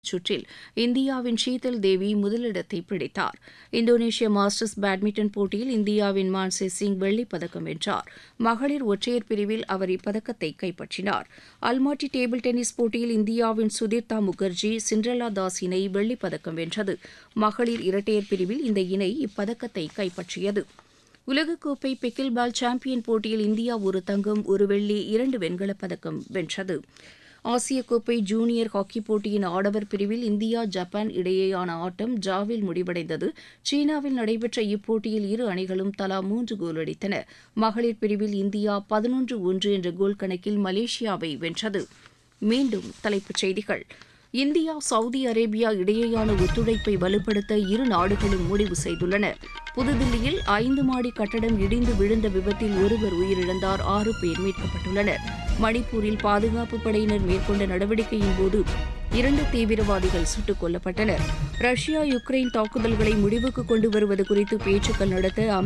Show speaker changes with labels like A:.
A: சுற்றில் இந்தியாவின் ஷீதல் தேவி முதலிடத்தை பிடித்தார் இந்தோனேஷிய மாஸ்டர்ஸ் பேட்மிண்டன் போட்டியில் இந்தியாவின் மான்சி சிங் வெள்ளிப் பதக்கம் வென்றார் மகளிர் ஒற்றையர் பிரிவில் அவர் இப்பதக்கத்தை கைப்பற்றினார் அல்மாட்டி டேபிள் டென்னிஸ் போட்டியில் இந்தியாவின் சுதீர்த்தா முகர்ஜி சிண்ட்ரலா தாஸ் இணை வெள்ளிப் பதக்கம் வென்றது மகளிர் இரட்டையர் பிரிவில் இந்த இணை இப்பதக்கத்தை கைப்பற்றியது உலகக்கோப்பை பிக்கில் பால் சாம்பியன் போட்டியில் இந்தியா ஒரு தங்கம் ஒரு வெள்ளி இரண்டு வெண்கலப் பதக்கம் வென்றது ஆசிய கோப்பை ஜூனியர் ஹாக்கி போட்டியின் ஆடவர் பிரிவில் இந்தியா ஜப்பான் இடையேயான ஆட்டம் டிராவில் முடிவடைந்தது சீனாவில் நடைபெற்ற இப்போட்டியில் இரு அணிகளும் தலா மூன்று கோல் அடித்தன மகளிர் பிரிவில் இந்தியா பதினொன்று ஒன்று என்ற கோல் கணக்கில் மலேசியாவை வென்றது மீண்டும் தலைப்புச் செய்திகள் இந்தியா சவுதி அரேபியா இடையேயான ஒத்துழைப்பை வலுப்படுத்த இரு நாடுகளும் முடிவு செய்துள்ளன புதுதில்லியில் ஐந்து மாடி கட்டடம் இடிந்து விழுந்த விபத்தில் ஒருவர் உயிரிழந்தார் ஆறு பேர் மீட்கப்பட்டுள்ளனர் மணிப்பூரில் பாதுகாப்பு படையினர் மேற்கொண்ட நடவடிக்கையின் போது இரண்டு தீவிரவாதிகள் சுட்டுக் கொல்லப்பட்டனர் ரஷ்யா யுக்ரைன் தாக்குதல்களை முடிவுக்கு கொண்டு வருவது குறித்து பேச்சுக்கள் நடத்த